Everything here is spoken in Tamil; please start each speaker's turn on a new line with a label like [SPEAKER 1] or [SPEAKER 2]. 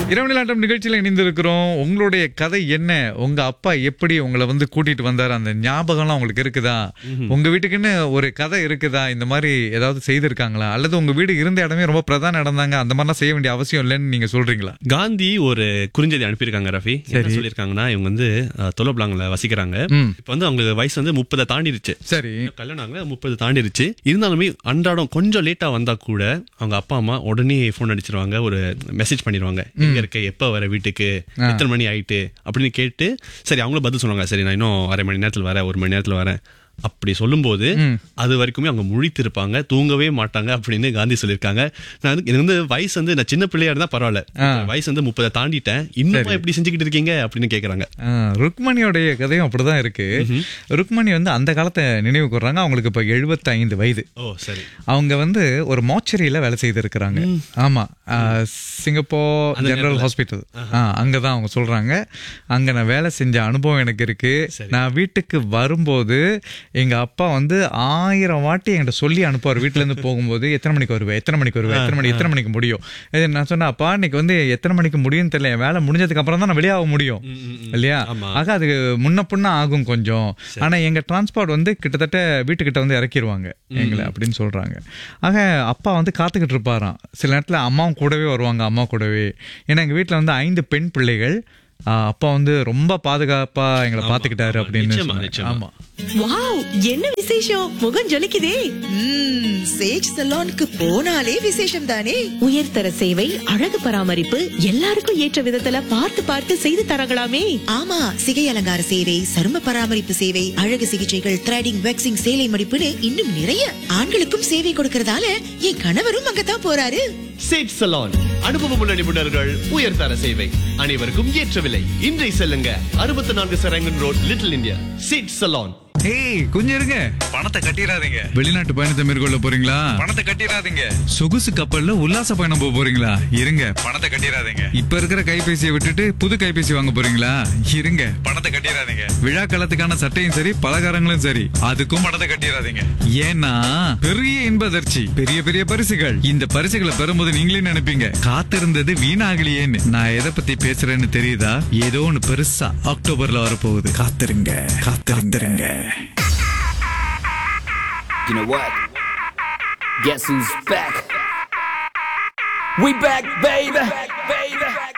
[SPEAKER 1] இரவு நிலாட்டம் நிகழ்ச்சியில் இணைந்திருக்கிறோம் உங்களுடைய கதை என்ன உங்க அப்பா எப்படி உங்களை வந்து கூட்டிட்டு வந்தார் அந்த ஞாபகம்லாம் உங்களுக்கு இருக்குதா உங்க வீட்டுக்குன்னு ஒரு கதை இருக்குதா இந்த மாதிரி ஏதாவது செய்திருக்காங்களா அல்லது உங்க வீடு இருந்த இடமே ரொம்ப பிரதான இடம் தாங்க அந்த மாதிரிலாம் செய்ய வேண்டிய அவசியம் இல்லைன்னு நீங்க சொல்றீங்களா
[SPEAKER 2] காந்தி ஒரு குறுஞ்செய்தி அனுப்பியிருக்காங்க ரஃபி என்ன சொல்லியிருக்காங்கன்னா இவங்க வந்து தொலப்லாங்கில் வசிக்கிறாங்க
[SPEAKER 1] ம்.
[SPEAKER 2] இப்போ வந்து அவங்களுக்கு வயசு வந்து முப்பதை தாண்டிருச்சு
[SPEAKER 1] சரி
[SPEAKER 2] கல்யாணம் ஆகல முப்பது தாண்டிருச்சு இருந்தாலுமே அன்றாடம் கொஞ்சம் லேட்டா வந்தா கூட அவங்க அப்பா அம்மா உடனே ஃபோன் அடிச்சிருவாங்க ஒரு மெசேஜ் பண்ணிடுவாங்க எங்க இருக்க எப்ப வர வீட்டுக்கு எத்தனை மணி ஆயிட்டு அப்படின்னு கேட்டு சரி அவங்களும் பதில் சொல்லுவாங்க சரி நான் இன்னும் அரை மணி நேரத்துல வரேன் ஒரு மணி நேரத்துல வரேன் அப்படி சொல்லும்போது அது வரைக்குமே அவங்க முழித்திருப்பாங்க தூங்கவே மாட்டாங்க அப்படின்னு காந்தி சொல்லியிருக்காங்க நான் வந்து- எனக்கு வந்து வயசு வந்து நான் சின்ன பிள்ளையா இருந்தா பரவாயில்ல வயசு வந்து முப்பதை தாண்டிட்டேன் இன்னும் எப்படி செஞ்சுக்கிட்டு இருக்கீங்க அப்படின்னு கேக்குறாங்க
[SPEAKER 1] ஆ, ருக்மணியோடைய கதையும் அப்படிதான் இருக்கு ருக்மணி வந்து அந்த காலத்தை நினைவு கூர்றாங்க அவங்களுக்கு இப்ப 75 வயது
[SPEAKER 2] ஓ சரி
[SPEAKER 1] அவங்க வந்து ஒரு மாச்சரியில வேலை செய்திருக்கிறாங்க ஆமா ஆ, சிங்கப்பூர் ஜெனரல் ஹாஸ்பிட்டல் அங்கதான் அவங்க சொல்றாங்க அங்க நான் வேலை செஞ்ச அனுபவம் எனக்கு இருக்கு நான் வீட்டுக்கு வரும்போது எங்க அப்பா வந்து ஆயிரம் வாட்டி என்கிட்ட சொல்லி அனுப்புவார் வீட்டுல இருந்து போகும்போது எத்தனை மணிக்கு வருவேன் எத்தனை மணிக்கு வருவேன் எத்தனை மணி எத்தனை மணிக்கு முடியும் இது நான் சொன்னேன் அப்பா இன்னைக்கு வந்து எத்தனை மணிக்கு முடியும்னு தெரியல என் வேலை முடிஞ்சதுக்கு அப்புறம் தான் நான் வெளியாக முடியும் இல்லையா ஆக அது முன்ன பின்ன ஆகும் கொஞ்சம் ஆனா எங்க டிரான்ஸ்போர்ட் வந்து கிட்டத்தட்ட வீட்டுக்கிட்ட வந்து இறக்கிடுவாங்க எங்களை அப்படின்னு சொல்றாங்க ஆக அப்பா வந்து காத்துக்கிட்டு இருப்பாராம் சில நேரத்துல அம்மாவும் கூடவே வருவாங்க அம்மா கூடவே ஏன்னா எங்க வீட்ல வந்து ஐந்து பெண் பிள்ளைகள் ஆ, அப்பா வந்து ரொம்ப பாதுகாப்பா எங்களை பாத்துக்கிட்டாரு அப்படின்னு
[SPEAKER 2] நிச்சயமா,
[SPEAKER 1] சொன்னாங்க.
[SPEAKER 2] நிச்சயமா.
[SPEAKER 1] ஆமா
[SPEAKER 3] வாவ் என்ன விசேஷம் முகம் ஜொலிக்குதே
[SPEAKER 4] ம்ம், சேஜ் சலோனுக்கு போனாலே விசேஷம் தானே
[SPEAKER 3] உயர்தர சேவை அழகு பராமரிப்பு எல்லாருக்கும் ஏற்ற விதத்துல பார்த்து பார்த்து செய்து தரங்களாமே
[SPEAKER 4] ஆமா சிகை அலங்கார சேவை சரும பராமரிப்பு சேவை அழகு சிகிச்சைகள் த்ரெடிங் வெக்ஸிங் சேலை மடிப்புன்னு இன்னும் நிறைய ஆண்களுக்கும் சேவை கொடுக்கறதால என் கணவரும் அங்கதான் போறாரு
[SPEAKER 5] சேட் சலான் அனுபவமுள்ள நிபுணர்கள் உயர்தர சேவை அனைவருக்கும் ஏற்ற விலை இன்றை செல்லுங்க அறுபத்தி நான்கு சரங்கன் ரோட் லிட்டில் இந்தியா சேட் சலான்
[SPEAKER 1] ஏய் கொஞ்சம் இருங்க பணத்தை கட்டிடாதீங்க வெளிநாட்டு பயணத்தை மேற்கொள்ள போறீங்களா பணத்தை கட்டிடாதீங்க சொகுசு கப்பல்ல உல்லாச பயணம் போக போறீங்களா இருங்க பணத்தை கட்டிடாதீங்க இப்ப இருக்கிற கைபேசியை விட்டுட்டு புது கைபேசி வாங்க போறீங்களா இருங்க பணத்தை கட்டிடாதீங்க விழா காலத்துக்கான சட்டையும் சரி பலகாரங்களும் சரி அதுக்கும் பணத்தை கட்டிடாதீங்க ஏன்னா பெரிய இன்பதர்ச்சி பெரிய பெரிய பரிசுகள் இந்த பரிசுகளை பெறும்போது நீங்களே நினைப்பீங்க காத்திருந்தது வீணாகலையேன்னு நான் எதை பத்தி பேசுறேன்னு தெரியுதா ஏதோ ஒண்ணு பெருசா அக்டோபர்ல வரப்போகுது காத்திருங்க காத்திருந்துருங்க
[SPEAKER 6] You know what? Guess who's back? We back, baby! baby.